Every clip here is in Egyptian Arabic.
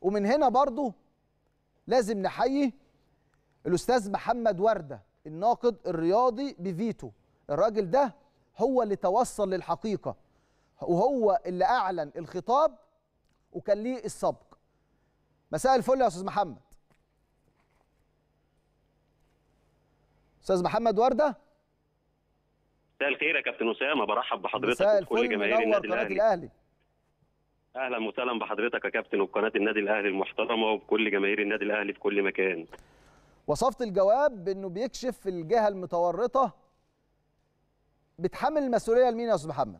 ومن هنا برضو لازم نحيي الاستاذ محمد ورده الناقد الرياضي بفيتو الراجل ده هو اللي توصل للحقيقه وهو اللي اعلن الخطاب وكان ليه السبق مساء الفل يا استاذ محمد استاذ محمد ورده مساء الخير يا كابتن اسامه برحب بحضرتك مساء وبكل الفل جماهير منور النادي قناه الاهلي الاهلي اهلا وسهلا بحضرتك يا كابتن وبقناه النادي الاهلي المحترمه وبكل جماهير النادي الاهلي في كل مكان وصفت الجواب بانه بيكشف الجهه المتورطه بتحمل المسؤوليه لمين يا استاذ محمد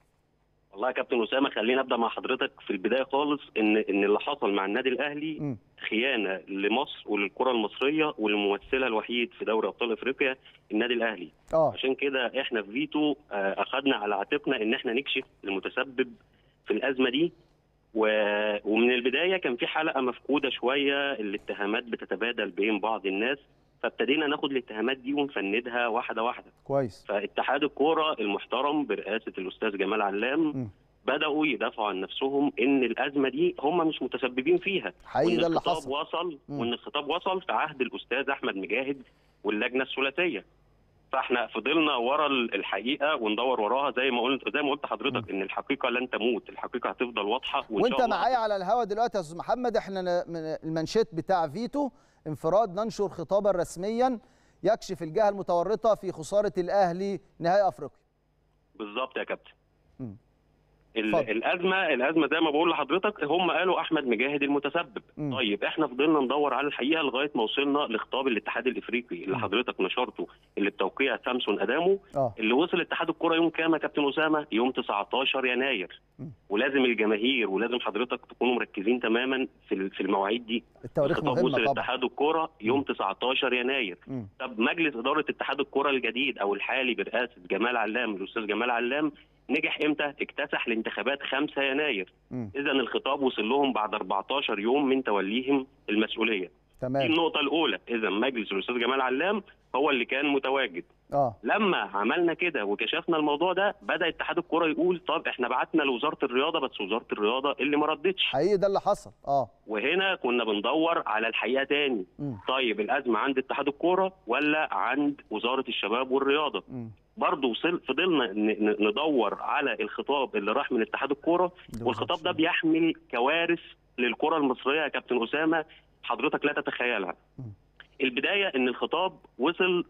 والله يا كابتن اسامه خلينا ابدا مع حضرتك في البدايه خالص ان ان اللي حصل مع النادي الاهلي م. خيانه لمصر وللكره المصريه وللممثلها الوحيد في دوري ابطال افريقيا النادي الاهلي اه عشان كده احنا في فيتو آه، اخذنا على عاتقنا ان احنا نكشف المتسبب في الازمه دي و... ومن البدايه كان في حلقه مفقوده شويه الاتهامات بتتبادل بين بعض الناس فابتدينا ناخد الاتهامات دي ونفندها واحده واحده كويس فاتحاد الكوره المحترم برئاسه الاستاذ جمال علام م. بداوا يدافعوا عن نفسهم ان الازمه دي هم مش متسببين فيها حقيقي وان ده اللي الخطاب حصل وصل مم. وان الخطاب وصل في عهد الاستاذ احمد مجاهد واللجنه الثلاثيه فاحنا فضلنا ورا ال- الحقيقه وندور وراها زي ما قلت زي ما قلت حضرتك ان الحقيقه لن تموت الحقيقه هتفضل واضحه وإن وانت شاء الله معايا على الهوا دلوقتي يا استاذ محمد احنا ن- من المنشيت بتاع فيتو انفراد ننشر خطابا رسميا يكشف الجهه المتورطه في خساره الاهلي نهائي افريقيا بالظبط يا كابتن مم. ال- اتفضل. الازمه الازمه زي ما بقول لحضرتك هم قالوا احمد مجاهد المتسبب مم. طيب احنا فضلنا ندور على الحقيقه لغايه ما وصلنا لخطاب الاتحاد الافريقي اللي مم. حضرتك نشرته اللي بتوقيع سامسون ادامو اه اللي وصل اتحاد الكره يوم كام يا كابتن اسامه يوم 19 يناير مم. ولازم الجماهير ولازم حضرتك تكونوا مركزين تماما في ال- في المواعيد دي التواريخ الخطاب مهمه وصل طبعا اتحاد الكره يوم 19 يناير مم. طب مجلس اداره اتحاد الكره الجديد او الحالي برئاسه جمال علام الاستاذ جمال علام نجح امتى؟ اكتسح الانتخابات 5 يناير، مم. اذا الخطاب وصل لهم بعد 14 يوم من توليهم المسؤوليه. دي تمام النقطه الاولى، اذا مجلس الاستاذ جمال علام هو اللي كان متواجد. اه لما عملنا كده وكشفنا الموضوع ده بدا اتحاد الكره يقول طب احنا بعتنا لوزاره الرياضه بس وزاره الرياضه اللي ما ردتش حقيقي ده اللي حصل اه وهنا كنا بندور على الحقيقه تاني مم. طيب الازمه عند اتحاد الكوره ولا عند وزاره الشباب والرياضه مم. برضه وصل فضلنا ن- ن- ندور على الخطاب اللي راح من اتحاد الكوره ده والخطاب ده وزارة بيحمل كوارث للكره المصريه يا كابتن اسامه حضرتك لا تتخيلها مم. البدايه ان الخطاب وصل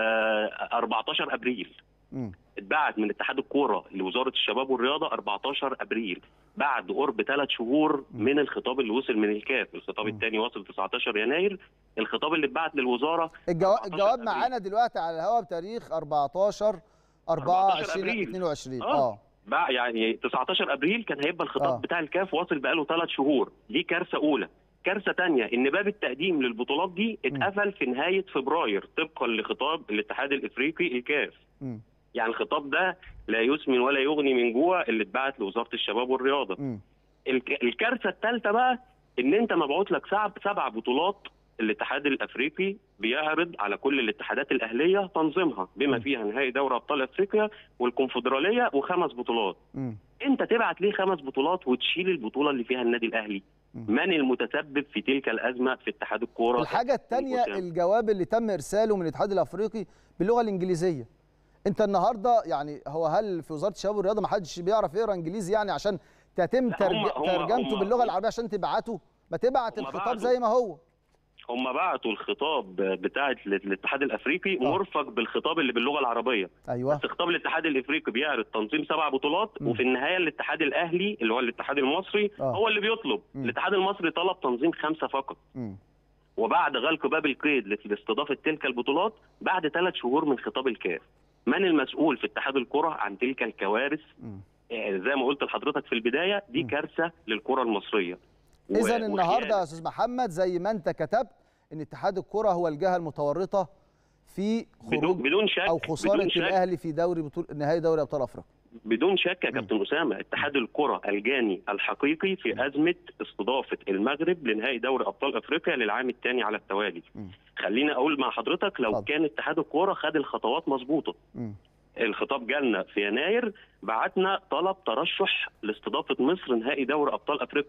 آه 14 ابريل مم. اتبعت من اتحاد الكوره لوزاره الشباب والرياضه 14 ابريل بعد قرب ثلاث شهور من الخطاب اللي وصل من الكاف الخطاب مم. الثاني وصل 19 يناير الخطاب اللي اتبعت للوزاره الجواب 14 الجواب أبريل. معانا دلوقتي على الهواء بتاريخ 14 4 14 أبريل. 2022 آه. اه بقى يعني 19 ابريل كان هيبقى الخطاب آه. آه. بتاع الكاف واصل بقاله ثلاث شهور دي كارثه اولى كارثه ثانيه ان باب التقديم للبطولات دي اتقفل في نهايه فبراير طبقا لخطاب الاتحاد الافريقي الكاف مم. يعني الخطاب ده لا يسمن ولا يغني من جوع اللي اتبعت لوزاره الشباب والرياضه مم. الك- الكارثه الثالثه بقى ان انت مبعوث لك سبع سبع بطولات الاتحاد الافريقي بيعرض على كل الاتحادات الاهليه تنظيمها بما م. فيها نهائي دوري ابطال افريقيا والكونفدراليه وخمس بطولات مم. انت تبعت ليه خمس بطولات وتشيل البطوله اللي فيها النادي الاهلي م. من المتسبب في تلك الازمه في اتحاد الكوره الحاجة الثانية أسامة. الجواب اللي تم إرساله من الاتحاد الأفريقي باللغة الإنجليزية. أنت النهاردة يعني هو هل في وزارة الشباب والرياضة ما حدش بيعرف يقرا إنجليزي يعني عشان تتم لا، ترج... هم- هم- ترجمته هم- باللغة العربية عشان تبعته؟ ما تبعت هم الخطاب بعتوا. زي ما هو. هم بعتوا الخطاب بتاع الاتحاد الافريقي آه. مرفق بالخطاب اللي باللغه العربيه أيوه بس خطاب الاتحاد الافريقي بيعرض تنظيم سبع بطولات م. وفي النهايه الاتحاد الاهلي اللي هو الاتحاد المصري آه. هو اللي بيطلب م. الاتحاد المصري طلب تنظيم خمسه فقط مم. وبعد غلق باب القيد لاستضافه تلك البطولات بعد ثلاث شهور من خطاب الكاف من المسؤول في اتحاد الكره عن تلك الكوارث مم. آه، زي ما قلت لحضرتك في البدايه دي م. كارثه للكره المصريه إذا و- النهاردة يا وخيانة. أستاذ محمد زي ما أنت كتبت إن اتحاد الكرة هو الجهة المتورطة في بدون خروج بدون شك أو خسارة بدون شك الأهلي في دوري بطولة نهائي دوري أبطال أفريقيا. بدون شك يا مم. كابتن اسامه اتحاد الكره الجاني الحقيقي في ازمه استضافه المغرب لنهائي دوري ابطال افريقيا للعام الثاني على التوالي مم. خليني اقول مع حضرتك لو اتفضل. كان اتحاد الكره خد الخطوات مظبوطه مم. الخطاب جالنا في يناير بعتنا طلب ترشح لاستضافه مصر نهائي دوري ابطال افريقيا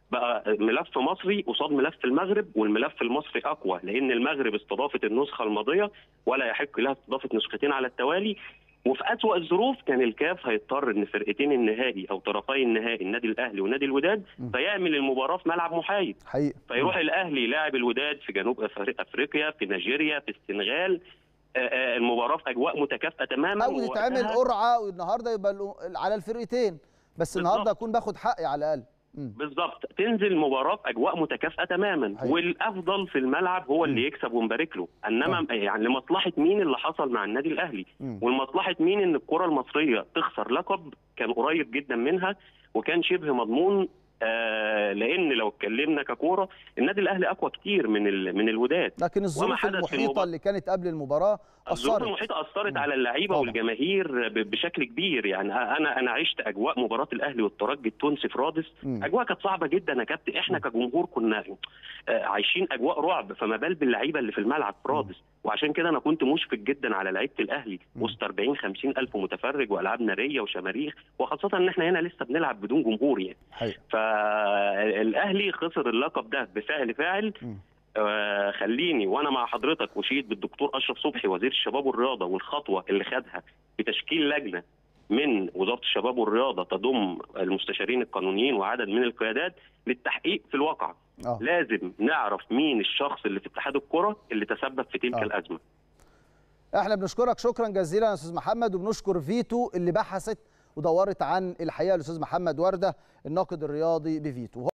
بقى ملف مصري قصاد ملف المغرب والملف المصري اقوى لان المغرب استضافت النسخه الماضيه ولا يحق لها استضافه نسختين على التوالي وفي أسوأ الظروف كان الكاف هيضطر ان فرقتين النهائي او طرفي النهائي النادي الاهلي ونادي الوداد م. فيعمل المباراه في ملعب محايد حقيقي فيروح الاهلي يلاعب الوداد في جنوب أفري- افريقيا في نيجيريا في السنغال آه، آه، المباراه في اجواء متكافئه تماما او يتعمل ووقتها- قرعه والنهارده يبقى الأ- على الفرقتين بس النهارده بالظبط. اكون باخد حقي على الاقل مم. بالظبط تنزل المباراه في اجواء متكافئه تماما حقيقي. والافضل في الملعب هو اللي مم. يكسب ونبارك له انما يعني لمصلحه مين اللي حصل مع النادي الاهلي مم. ولمصلحه مين ان الكره المصريه تخسر لقب كان قريب جدا منها وكان شبه مضمون آه لان لو اتكلمنا ككوره النادي الاهلي اقوى كتير من ال- من الوداد لكن الظروف حدث في المحيطه المباراة. اللي كانت قبل المباراه الظروف اثرت المحيطه اثرت مم. على اللعيبه طبعا. والجماهير ب- بشكل كبير يعني انا انا عشت اجواء مباراه الاهلي والترجي التونسي في رادس مم. اجواء كانت صعبه جدا يا كابتن احنا كجمهور كنا آه، عايشين اجواء رعب فما بال باللعيبه اللي في الملعب في رادس وعشان كده انا كنت مشفق جدا على لعيبه الاهلي مم. وسط 40 50 الف متفرج والعاب ناريه وشماريخ وخاصه ان احنا هنا لسه بنلعب بدون جمهور يعني حقيقي فالاهلي خسر اللقب ده بفعل فاعل مم. آه، خليني وانا مع حضرتك وشيد بالدكتور اشرف صبحي وزير الشباب والرياضه والخطوه اللي خدها بتشكيل لجنه من وزاره الشباب والرياضه تضم المستشارين القانونيين وعدد من القيادات للتحقيق في الواقع اه لازم نعرف مين الشخص اللي في اتحاد الكره اللي تسبب في تلك آه. الازمه احنا بنشكرك شكرا جزيلا يا استاذ محمد وبنشكر فيتو اللي بحثت ودورت عن الحقيقه الاستاذ محمد ورده الناقد الرياضي بفيتو